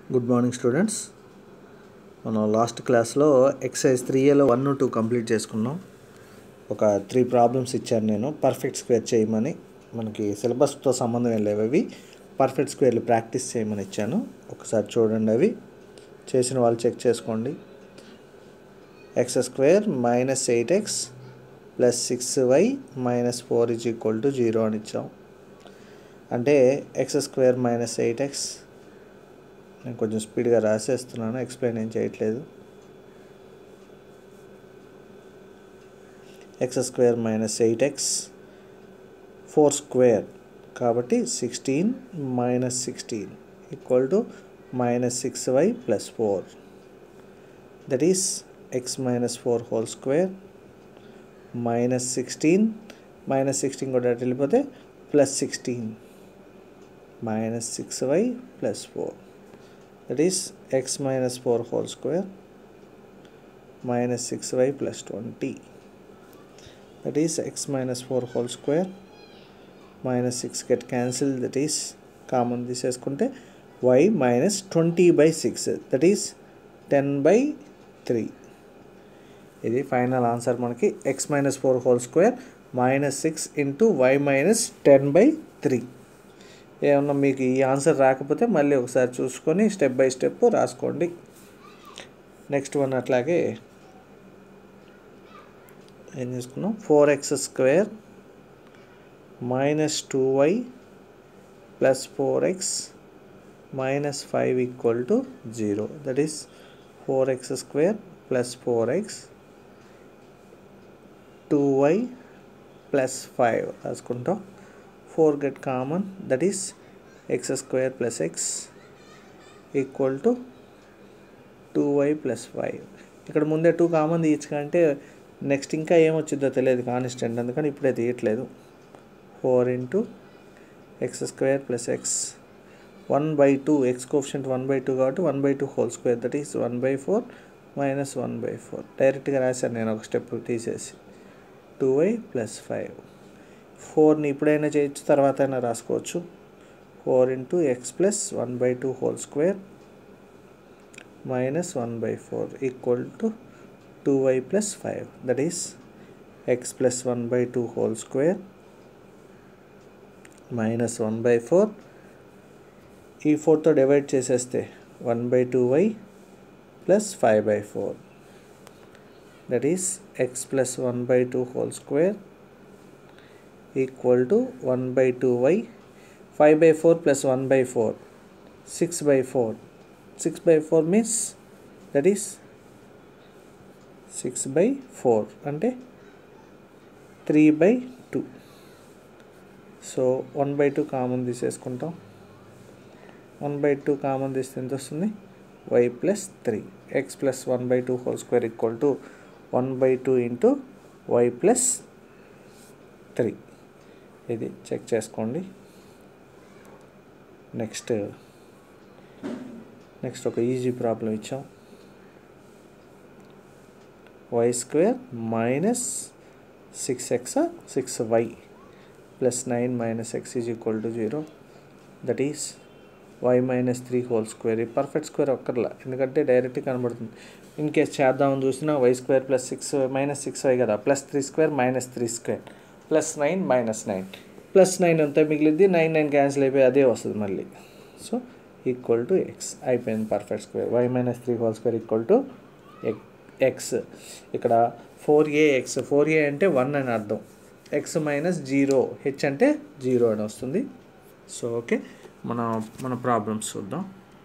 good morning students మనం last క్లాస్లో exercise three ఏలో వన్ టూ కంప్లీట్ చేసుకున్నాం ఒక త్రీ ప్రాబ్లమ్స్ ఇచ్చాను నేను పర్ఫెక్ట్ స్క్వేర్ చేయమని మనకి సిలబస్తో సంబంధం ఏం లేవు అవి పర్ఫెక్ట్ స్క్వేర్లు ప్రాక్టీస్ చేయమని ఇచ్చాను ఒకసారి చూడండి అవి చేసిన వాళ్ళు చెక్ చేసుకోండి x square minus eight x plus six y minus four is equal to zero అని ఇచ్చాం అంటే x square minus eight x నేను కొంచెం స్పీడ్గా రాసేస్తున్నాను ఎక్స్ప్లెయిన్ ఏం చేయట్లేదు x square minus eight x four square కాబట్టి sixteen minus sixteen equal to minus six y plus four that is x minus four whole square minus sixteen minus sixteen కూడా అటు వెళ్ళిపోతే plus sixteen minus six y plus four that is x minus 4 whole square minus 6y plus 20 that is x minus 4 whole square minus 6 get cancelled that is common తీసేసుకుంటే y minus 20 by 6 that is 10 by 3 ఇది final answer మనకి x minus four whole square minus six into y minus ten by three ఏమన్నా మీకు ఈ answer రాకపోతే మళ్ళీ ఒకసారి చూసుకొని స్టెప్ బై స్టెప్ రాసుకోండి నెక్స్ట్ వన్ అట్లాగే ఏం చేసుకున్నాం four x square minus two y plus four x minus five equal to zero that is four x square plus four x two y plus five రాసుకుంటాం four get common that is X square plus x equal to two y plus five ఇక్కడ ముందే two common తీయచ్చుకంటే next ఇంకా ఏమొచ్చిందో తెలియదు constant అందుకని ఇప్పుడే తీయట్లేదు four into x square plus x one by two x coefficient one by two కాబట్టి one by two whole square that is one by four minus one by four డైరెక్ట్గా రాశాను నేను ఒక స్టెప్ తీసేసి టూ వై ప్లస్ ఫైవ్ ఫోర్ని ఇప్పుడైనా చేయొచ్చు తర్వాత అయినా రాసుకోవచ్చు four into x plus one by two whole square minus one by four equal to two y plus five that is x plus one by two whole square minus one by four ఈ ఫోర్తో divide చేసేస్తే one by two y plus five by four that is x plus one by two whole square equal to one by two y five by four plus one by four six by four six by four means that is six by four అంటే three by two so one by two common తీసేసుకుంటాం one by two common తీస్తే ఎంత వస్తుంది y plus three x plus one by two whole square equal to one by two into y plus three ఇది check చేసుకోండి next next ఒక easy problem ఇచ్చాం y square minus six x six y plus nine minus x is equal to zero that is y minus three whole square ఈ perfect square ఒక్కర్లా ఎందుకంటే direct కనబడుతుంది in case చేద్దామని చూసినా y square plus six minus six y కదా plus three square minus three square plus nine minus nine plus nine అంతా మిగిలింది nine nine cancel అయిపోయి అదే వస్తుంది మళ్ళీ సో ఈక్వల్ టు ఎక్స్ అయిపోయింది perfect square y minus three whole square equal to x ఇక్కడ four a x four a అంటే one అని అర్థం ఎక్స్ మైనస్ జీరో హెచ్ అంటే జీరో అని వస్తుంది సో ఓకే మన మన ప్రాబ్లమ్స్ చూద్దాం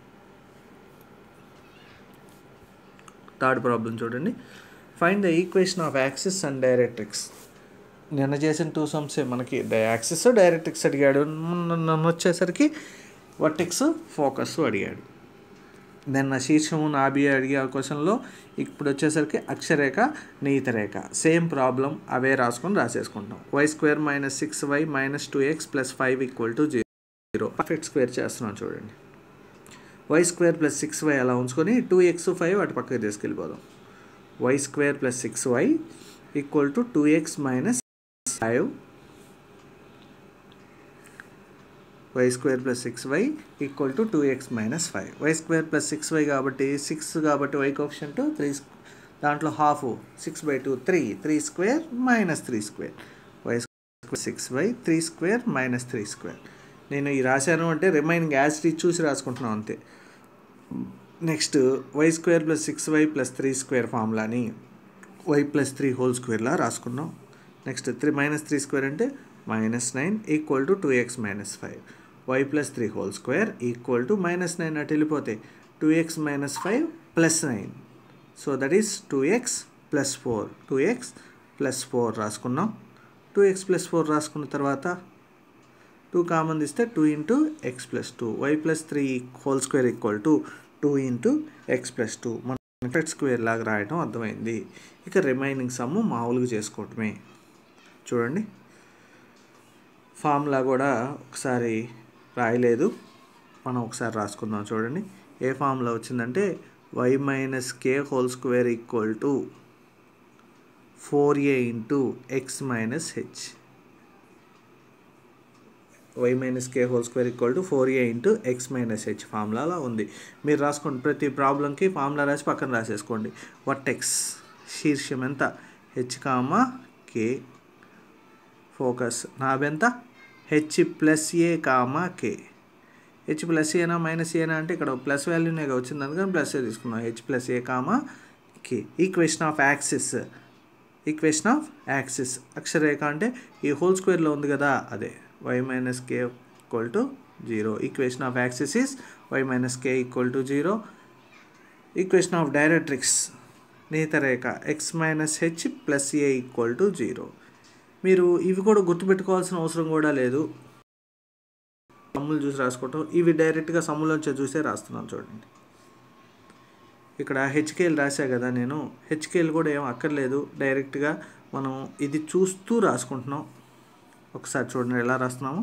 థర్డ్ ప్రాబ్లం చూడండి find the equation of axis and directrix నిన్న చేసిన టూ సమ్సే మనకి యాక్సిస్ డైరెక్ట్రిక్స్ అడిగాడు నన్ను వచ్చేసరికి వర్టిక్స్ ఫోకస్ అడిగాడు నిన్న శీర్షము నాభి అడిగే క్వశ్చన్లో ఇప్పుడు వచ్చేసరికి అక్షరేఖ నీతరేఖ సేమ్ ప్రాబ్లం అవే రాసుకొని రాసేసుకుంటాం y square minus six y minus two x plus five equal to zero perfect square చేస్తున్నాం చూడండి y square plus six y అలా ఉంచుకొని టూ ఎక్స్ ఫైవ్ అటు పక్కకి తీసుకెళ్ళిపోదాం y square plus six y equal to two x minus five y square plus six y equal to two x minus five y square plus six y కాబట్టి six కాబట్టి y coefficient to three దాంట్లో half six by two three three square minus three square y square six y three square minus three square నేను ఈ రాశాను అంటే remaining as tea చూసి రాసుకుంటున్నాను అంతే next y square plus six y plus three square ఫార్ములాని y plus three whole స్క్వేర్లా రాసుకున్నాం next three minus three square అంటే minus nine equal to two x minus five y plus three whole square equal to minus nine అటు వెళ్ళిపోతే two x minus five plus nine so that is two x plus four two x plus four రాసుకున్నాం two x plus four రాసుకున్న తర్వాత two common తీస్తే two into x plus two y plus three whole square equal to two into x plus two మన x square లాగా రాయడం అర్థమైంది ఇక remaining sum మామూలుగా చేసుకోవటమే చూడండి ఫార్ములా కూడా ఒకసారి రాయలేదు మనం ఒకసారి రాసుకుందాం చూడండి ఏ ఫార్ములా వచ్చిందంటే y minus k whole square equal to four a into x minus h y minus k whole square equal to four a into x minus h ఫార్ములాలా ఉంది మీరు రాసుకోండి ప్రతి ప్రాబ్లంకి ఫార్ములా రాసి పక్కన రాసేసుకోండి వర్టెక్స్ శీర్షం ఎంత హెచ్ కామా కే ఫోకస్ నాబెంత h plus a comma k h plus ఏనా మైనస్ ఏనా అంటే ఇక్కడ ప్లస్ వాల్యూనే వచ్చింది అందుకని ప్లస్ ఏ తీసుకున్నాం h plus a comma k equation of axis equation of axis అక్షరేఖ అంటే ఈ హోల్ స్క్వేర్లో ఉంది కదా అదే y minus k equal to zero equation of axis is y minus k equal to zero equation of directrix నేతరేఖ x minus h plus a equal to zero మీరు ఇవి కూడా గుర్తుపెట్టుకోవాల్సిన అవసరం కూడా లేదు సమ్ములు చూసి రాసుకోవటం ఇవి డైరెక్ట్గా సమ్ములోంచి చూసే రాస్తున్నాను చూడండి ఇక్కడ హెచ్కేఎల్ రాశా కదా నేను హెచ్కేఎల్ కూడా ఏం అక్కర్లేదు డైరెక్ట్గా మనం ఇది చూస్తూ రాసుకుంటున్నాం ఒకసారి చూడండి ఎలా రాస్తున్నాము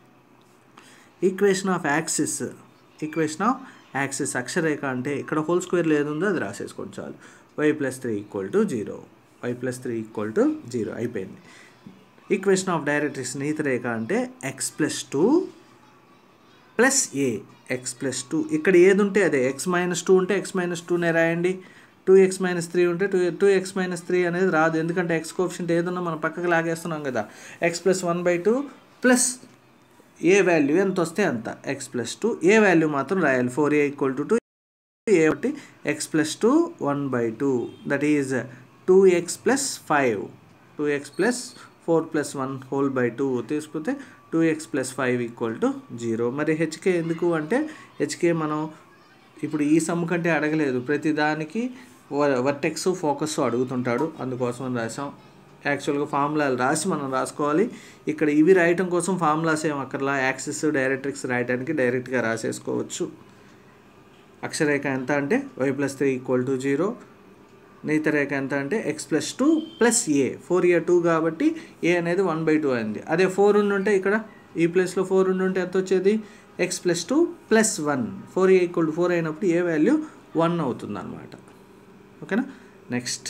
equation of axis equation of axis అక్షరేఖ అంటే ఇక్కడ హోల్ స్క్వేర్ లేదుందో అది రాసేసుకోండి చాలు y plus three equal to zero y plus three equal to zero అయిపోయింది ఈక్వేషన్ ఆఫ్ డైరెక్ట్రిక్స్ నీతిరేఖ అంటే x plus two plus a x plus two ఇక్కడ ఏది ఉంటే అదే ఎక్స్ మైనస్ టూ ఉంటే ఎక్స్ మైనస్ టూనే రాయండి టూ ఎక్స్ మైనస్ త్రీ ఉంటే two two x minus three అనేది రాదు ఎందుకంటే ఎక్స్ కోప్షంట్ ఏదన్నా మనం పక్కకు లాగేస్తున్నాం కదా x plus one by two plus a value ఎంత వస్తే అంత x plus two a value మాత్రం రాయాలి four a equal to two a ఒకటి x plus two one by two that is two x plus five two x plus four plus one whole by two తీసుకుంటే two x plus five equal to zero మరి h k ఎందుకు అంటే HK మనం ఇప్పుడు ఈ some కంటే అడగలేదు ప్రతి దానికి వర్టెక్స్ ఫోకస్ అడుగుతుంటాడు అందుకోసం రాసాం యాక్చువల్గా ఫార్ములాలు రాసి మనం రాసుకోవాలి ఇక్కడ ఇవి రాయటం కోసం ఫార్ములాస్ ఏం అక్కర్లా యాక్సిస్ డైరెక్ట్రిక్స్ రాయడానికి డైరెక్ట్గా రాసేసుకోవచ్చు అక్షరేఖ ఎంత అంటే y plus three equal to zero నేతరేఖ ఎంత అంటే x plus two plus a four a two కాబట్టి ఏ అనేది వన్ బై టూ అయింది అదే ఫోర్ ఉండుంటే ఇక్కడ ఈ ప్లేస్లో ఫోర్ ఉండుంటే ఎంత వచ్చేది x plus two plus one four a equal to four అయినప్పుడు ఏ వాల్యూ వన్ అవుతుంది అనమాట ఓకేనా నెక్స్ట్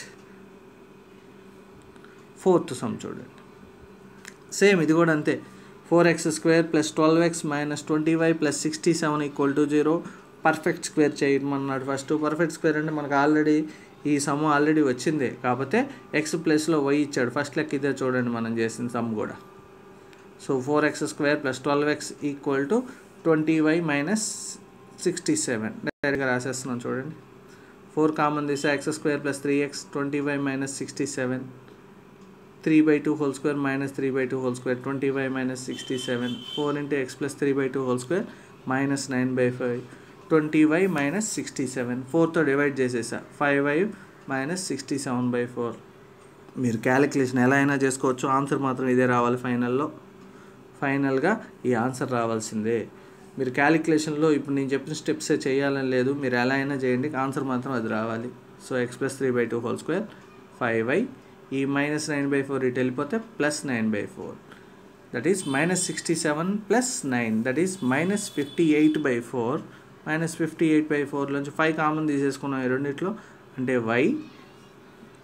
ఫోర్త్ సమ్ చూడండి సేమ్ ఇది కూడా అంతే four x square plus twelve x minus twenty y plus sixty seven equal to zero perfect square చేయమన్నాడు first perfect square అంటే మనకు ఆల్రెడీ ఈ సమ్ ఆల్రెడీ వచ్చింది కాకపోతే ఎక్స్ ప్లస్లో వై ఇచ్చాడు ఫస్ట్ లెక్క ఇదే చూడండి మనం చేసిన సమ్ కూడా so four x square plus twelve x equal to twenty y minus sixty seven డైరెక్ట్గా రాసేస్తున్నాం చూడండి ఫోర్ కామన్ తీసా x square plus three x twenty y minus sixty seven three by two whole square minus three by two whole square twenty y minus sixty seven four into x plus three by two whole square minus nine by five twenty y minus sixty seven ఫోర్తో divide చేసేసా five y minus sixty seven by four మీరు calculation ఎలా అయినా చేసుకోవచ్చు answer మాత్రం ఇదే రావాలి ఫైనల్లో ఫైనల్గా ఈ ఆన్సర్ రావాల్సిందే మీరు క్యాలిక్యులేషన్లో ఇప్పుడు నేను చెప్పిన స్టెప్సే చేయాలని లేదు మీరు ఎలా అయినా చేయండి ఆన్సర్ మాత్రం అది రావాలి so x plus three by two whole square five y ఈ మైనస్ నైన్ బై ఫోర్ ఇటు వెళ్ళిపోతే plus nine by four that is minus sixty seven plus nine that is minus fifty eight by four minus fifty eight by ఫోర్లోంచి five common తీసేసుకున్నాం ఈ రెండిట్లో అంటే y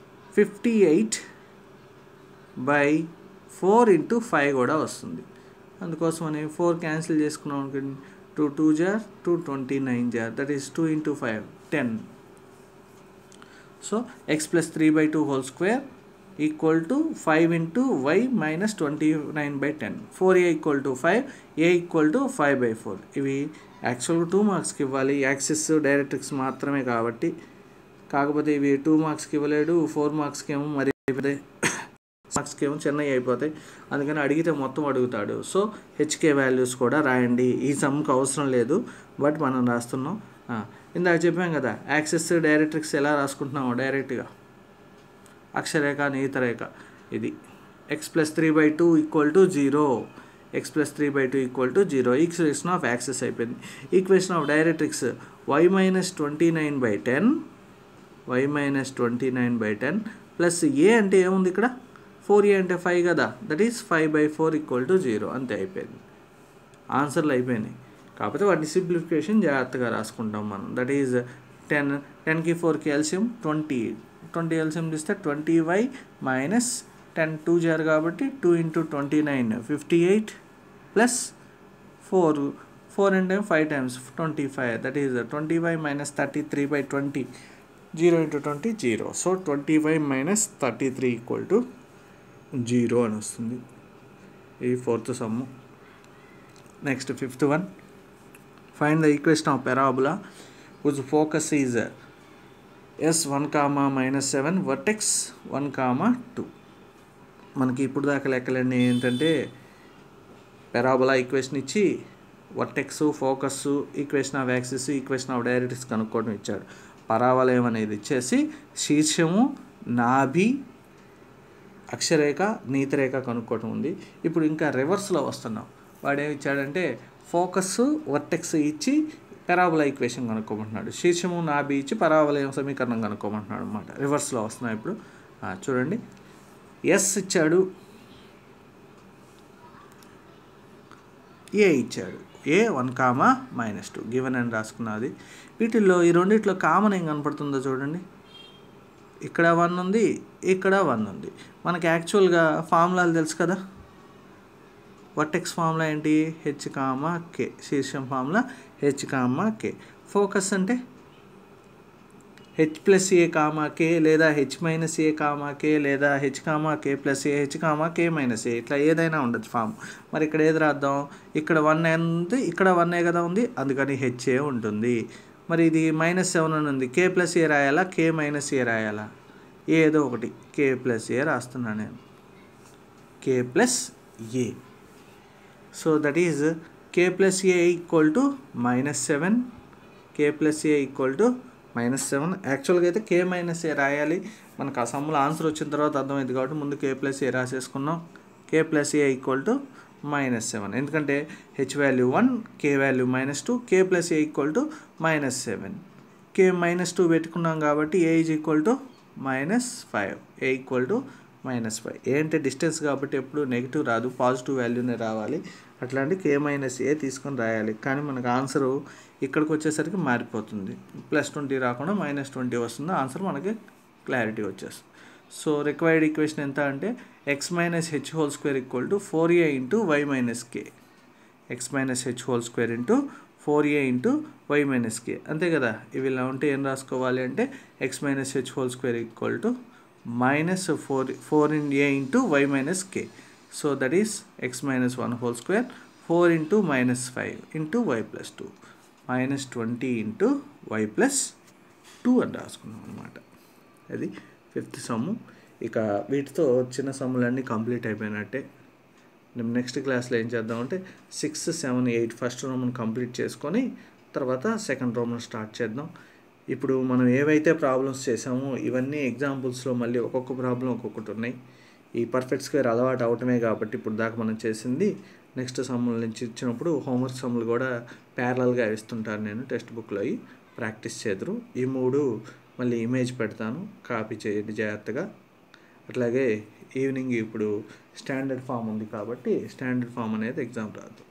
fifty eight by four into five కూడా వస్తుంది అందుకోసమని four cancel చేసుకున్నాం అనుకోండి టూ టూ జార్ two twenty nine jar that is two into five ten so x plus three by two whole square equal to five into y minus twenty nine by ten four a equal to five a equal to five by four ఇవి యాక్చువల్గా two మార్క్స్కి ఇవ్వాలి axis directrix మాత్రమే కాబట్టి కాకపోతే ఇవి two మార్క్స్కి ఇవ్వలేడు four మార్క్స్కి ఏమో మరి మార్క్స్కి ఏమో చిన్నవి అయిపోతాయి అందుకని అడిగితే మొత్తం అడుగుతాడు సో హెచ్కే వాల్యూస్ కూడా రాయండి ఈ సమ్కి అవసరం లేదు బట్ మనం రాస్తున్నాం ఆ, ఇందాక చెప్పాం కదా యాక్సెస్ డైరెక్ట్రిక్స్ ఎలా రాసుకుంటున్నాము డైరెక్ట్గా అక్షరేఖ నీతరేఖ ఇది x plus three by two equal to zero x plus three by two equal to zero equation of axis అయిపోయింది equation of directrix y minus twenty nine by ten y minus twenty nine by ten plus a అంటే ఏముంది ఇక్కడ four a అంటే five కదా that is five by four equal to zero అంతే అయిపోయింది ఆన్సర్లు అయిపోయినాయి కాకపోతే వాటి సింప్లిఫికేషన్ జాగ్రత్తగా రాసుకుంటాం మనం దట్ ఈజ్ టెన్ టెన్కి ఫోర్కి ఎల్సియం ట్వంటీ ట్వంటీ ఎల్సియం తీస్తే twenty y minus ten two జార్ కాబట్టి two into twenty nine fifty eight plus four four and five times twenty five that is twenty five minus thirty three by twenty zero into twenty zero so twenty five minus thirty three equal to zero అని వస్తుంది ఈ fourth sum next fifth one find the equation of parabola whose focus is s one comma minus seven vertex one comma two మనకి ఇప్పుడు దాకా లెక్కలన్నీ ఏంటంటే parabola equation ఇచ్చి vertex focus equation of axis equation of directrix కనుక్కోవడం ఇచ్చాడు పరావలయం అనేది ఇచ్చేసి శీర్షము నాభి అక్షరేఖ నీతిరేఖ కనుక్కోవటం ఉంది ఇప్పుడు ఇంకా రివర్స్లో వస్తున్నాం వాడు ఏమి ఇచ్చాడంటే ఫోకస్ వర్టెక్స్ ఇచ్చి పెరాబుల ఈక్వేషన్ కనుక్కోమంటున్నాడు శీర్షము నాభి ఇచ్చి పరావలయం సమీకరణం కనుక్కోమంటున్నాడు అనమాట రివర్స్లో వస్తున్నాయి ఇప్పుడు ఆ, చూడండి ఎస్ ఇచ్చాడు ఏ ఇచ్చాడు a one comma minus two given అని రాసుకున్నది వీటిల్లో ఈ రెండిట్లో కామన్ ఏం కనపడుతుందో చూడండి ఇక్కడ వన్ ఉంది ఇక్కడ వన్ ఉంది మనకి యాక్చువల్గా ఫార్ములాలు తెలుసు కదా వర్టెక్స్ ఫార్ములా ఏంటి హెచ్ కామా కే శీర్షం formula h comma k focus అంటే h plus a comma k లేదా h minus a comma k లేదా h comma k plus a h comma k minus a ఇట్లా ఏదైనా ఉండొచ్చు ఫామ్ మరి ఇక్కడ ఏది రాద్దాం ఇక్కడ వన్ ఉంది ఇక్కడ వన్ ఏ కదా ఉంది అందుకని హెచ్ ఏ ఉంటుంది మరి ఇది మైనస్ సెవెన్ అని ఉంది కే ప్లస్ ఏ రాయాలా కే మైనస్ ఏ రాయాలా ఏదో ఒకటి కే ప్లస్ ఏ రాస్తున్నాను నేను k plus a so that is k plus a equal to minus seven k plus a equal to minus seven యాక్చువల్గా అయితే కే మైనస్ ఏ రాయాలి మనకు ఆ సమ్ముల ఆన్సర్ వచ్చిన తర్వాత అర్థమైంది కాబట్టి ముందు కే ప్లస్ ఏ రాసేసుకున్నాం k plus a equal to minus seven ఎందుకంటే h value one k value minus two k plus a equal to minus seven k minus two పెట్టుకున్నాం కాబట్టి a is equal to minus five a equal to minus five a అంటే distance కాబట్టి ఎప్పుడు negative రాదు positive వాల్యూనే రావాలి అట్లాంటి కే minus ఏ తీసుకొని రాయాలి కానీ మనకు ఆన్సరు ఇక్కడికి వచ్చేసరికి మారిపోతుంది ప్లస్ ట్వంటీ రాకుండా మైనస్ ట్వంటీ వస్తుంది ఆన్సర్ మనకి క్లారిటీ వచ్చేస్తుంది సో రిక్వైర్డ్ ఈక్వేషన్ ఎంత అంటే x minus h whole square equal to four a into y minus k x minus h whole square into four a into y minus k అంతే కదా ఇవి ఇలా ఉంటే ఏం రాసుకోవాలి అంటే x minus h whole square equal to minus four four in a into y minus k so that is x minus one whole square four into minus five into y plus two minus twenty into y plus two అని రాసుకున్నాం అనమాట అది fifth sum ఇక వీటితో చిన్న సమ్ములన్నీ complete అయిపోయినట్టే మేము next క్లాస్లో ఏం చేద్దామంటే six seven eight first Roman complete చేసుకొని తర్వాత సెకండ్ రోమన్ స్టార్ట్ చేద్దాం ఇప్పుడు మనం ఏవైతే ప్రాబ్లమ్స్ చేసామో ఇవన్నీ ఎగ్జాంపుల్స్లో మళ్ళీ ఒక్కొక్క ప్రాబ్లం ఒక్కొక్కటి ఉన్నాయి ఈ పర్ఫెక్ట్ స్క్వేర్ అలవాటు అవటమే కాబట్టి ఇప్పుడు దాకా మనం చేసింది నెక్స్ట్ సమ్ముల నుంచి ఇచ్చినప్పుడు హోంవర్క్ సమ్ములు కూడా ప్యారలల్గా ఇస్తుంటాను నేను టెక్స్ట్ బుక్లో అవి ప్రాక్టీస్ చేద్దరు ఈ మూడు మళ్ళీ ఇమేజ్ పెడతాను కాపీ చేయండి జాగ్రత్తగా అట్లాగే ఈవినింగ్ ఇప్పుడు స్టాండర్డ్ ఫామ్ ఉంది కాబట్టి స్టాండర్డ్ ఫామ్ అనేది ఎగ్జామ్ రాదు